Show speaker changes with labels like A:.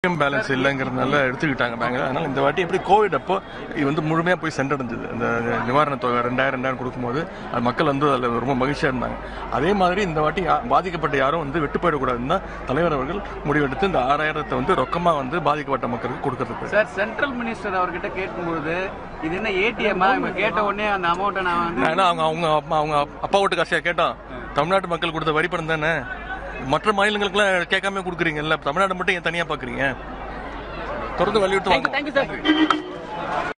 A: balance இல்லைங்கிறதுனால எடுத்துக்கிட்டாங்க bank அதனால இந்த வாட்டி எப்படி கோவிட் அப்போ இது வந்து முழுமையாக போய் சென்றடைஞ்சது இந்த நிவாரணத் தொகை ரெண்டாயிரம் ரெண்டாயிரம் கொடுக்கும்போது அது மக்கள் வந்து அதில் ரொம்ப மகிழ்ச்சியாக இருந்தாங்க அதே மாதிரி இந்த வாட்டி யா- பாதிக்கப்பட்ட யாரும் வந்து வெட்டு போயிடக்கூடாதுன்னு தான் தலைவர் அவர்கள் முடிவெடுத்து இந்த ஆறாயிரத்தை வந்து ரொக்கமாக வந்து பாதிக்கப்பட்ட மக்களுக்கு கொடுக்கறது
B: சார் சென்ட்ரல் மினிஸ்டர் அவர்கிட்ட கேட்கும்போது இது என்ன ஏடிஎம்மா இவங்க கேட்ட உடனே அந்த அமௌண்ட்டை நான் வந்து
A: ஏன்னா அவங்க அவங்க அப்பா அவங்க அப்பா ஓட்டு காசியாக கேட்டோம் தமிழ்நாட்டு மக்கள் கொடுத்த வரி பணம் தானே மற்ற மாநிலங்களுக்குலாம் கேட்காம கொடுக்குறீங்கல்ல தமிழ்நாடு மட்டும் ஏன் தனியாக பார்க்குறீங்க தொடர்ந்து வலியுறுத்துவாங்க
B: தேங்க்யூ சார்